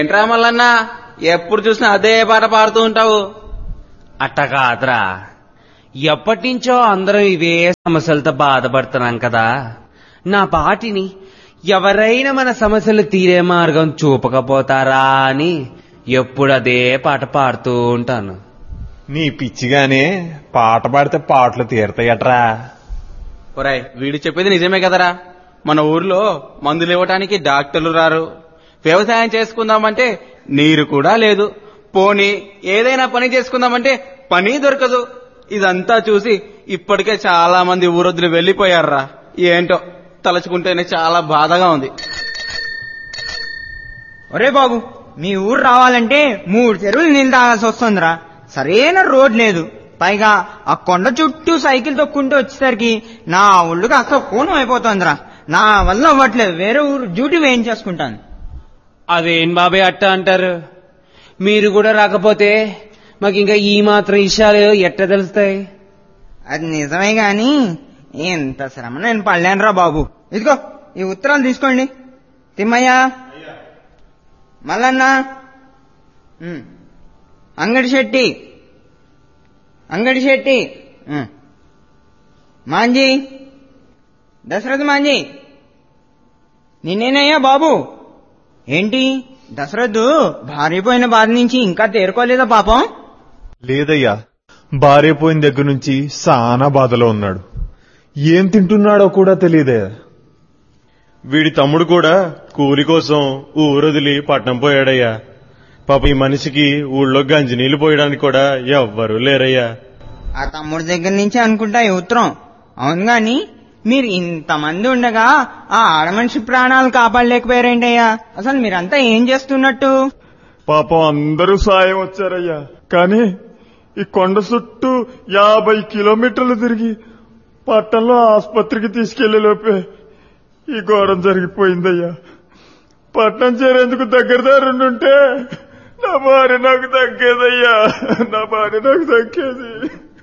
ఏంట్రా మల్లన్న ఎప్పుడు చూసినా అదే పాట పాడుతూ ఉంటావు అట్ట కాదురా ఎప్పటి నుంచో అందరం ఇవే సమస్యలతో బాధపడుతున్నాం కదా నా పాటిని ఎవరైనా మన సమస్యలు తీరే మార్గం చూపకపోతారా అని ఎప్పుడు అదే పాట పాడుతూ ఉంటాను నీ పిచ్చిగానే పాట పాడితే పాటలు తీరతాయట్రా ఒరాయ్ వీడు చెప్పేది నిజమే కదరా మన ఊర్లో మందులు ఇవ్వటానికి డాక్టర్లు రారు వ్యవసాయం చేసుకుందామంటే నీరు కూడా లేదు పోనీ ఏదైనా పని చేసుకుందామంటే పని దొరకదు ఇదంతా చూసి ఇప్పటికే చాలా మంది ఊరొద్దులు వెళ్లిపోయారురా ఏంటో తలుచుకుంటేనే చాలా బాధగా ఉంది ఒరే బాబు మీ ఊరు రావాలంటే మూడు చెరువులు నీళ్ళు తాగాల్సి వస్తుందిరా సరైన రోడ్ లేదు పైగా ఆ కొండ చుట్టూ సైకిల్ తొక్కుంటూ వచ్చేసరికి నా ఒళ్ళుకి అక్కడ కోణం అయిపోతుందిరా నా వల్ల అవ్వట్లేదు వేరే ఊరు డ్యూటీ వేయించేసుకుంటాను అదేం బాబాయ్ అట్ట అంటారు మీరు కూడా రాకపోతే మాకు ఇంకా ఈ మాత్రం విషయాలు ఎట్ట తెలుస్తాయి అది నిజమే గాని ఎంత శ్రమ నేను పడలేనురా బాబు ఇదిగో ఈ ఉత్తరాలు తీసుకోండి తిమ్మయ్య మల్లన్న ఉమ్. అంగడి శెట్టి అంగడి శెట్టి ఉమ్. మాంజీ దశరథ మాంజీ నిన్నేనయ్యా బాబు ఏంటి దశరథు భార్యపోయిన బాధ నుంచి ఇంకా తేరుకోలేదా పాపం లేదయ్యా భార్య పోయిన దగ్గర నుంచి సానా బాధలో ఉన్నాడు ఏం తింటున్నాడో కూడా తెలియదయ్యా వీడి తమ్ముడు కూడా కూలి కోసం ఊరొదిలి పట్నం పోయాడయ్యా పాప ఈ మనిషికి ఊళ్ళో గంజి నీళ్లు పోయడానికి కూడా ఎవ్వరూ లేరయ్యా ఆ తమ్ముడి దగ్గర నుంచి అనుకుంటా ఈ ఉత్తరం అవును గాని మీరు ఇంతమంది ఉండగా ఆ ఆడమనిషి ప్రాణాలు కాపాడలేకపోయారేంటయ్యా అసలు మీరంతా ఏం చేస్తున్నట్టు పాపం అందరూ సాయం వచ్చారయ్యా కానీ ఈ కొండ చుట్టూ యాభై కిలోమీటర్లు తిరిగి పట్టణంలో ఆసుపత్రికి తీసుకెళ్లే లోపే ఈ ఘోరం జరిగిపోయిందయ్యా పట్నం చేరేందుకు దగ్గర దారుండుంటే నా భార్య నాకు దక్కేదయ్యా నా భార్య నాకు దక్కేది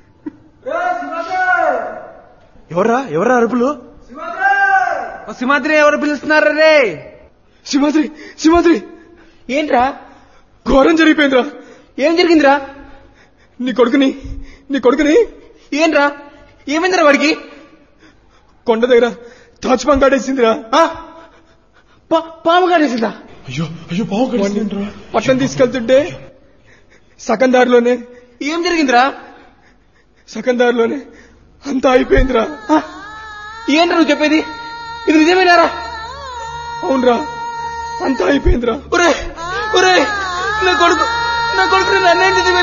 ఎవరా ఎవరా అరుపులు ఓ సింహాద్రి ఎవరు పిలుస్తున్నారు రే సింహాద్రి సింహాద్రి ఏంట్రా ఘోరం జరిగిపోయిందిరా ఏం జరిగిందిరా నీ కొడుకుని నీ కొడుకుని ఏంట్రా ఏమైందిరా వాడికి కొండ దగ్గర తాచుపాం కాడేసిందిరా ఆ? పా- పాము కాడేసిందా అయ్యో అయ్యో బాగు పట్టణం తీసుకెళ్తుంటే సగం దారిలోనే ఏం జరిగిందిరా సగం దారిలోనే అంతా అయిపోయిందిరా ఆ? ఏంట్రా నువ్వు చెప్పేది ఇది నిజమేనారా అవునరా అంతా అయిపోయిందిరా ఒరే ఒరే నా కొడుకు నా కొడుకు నన్నేం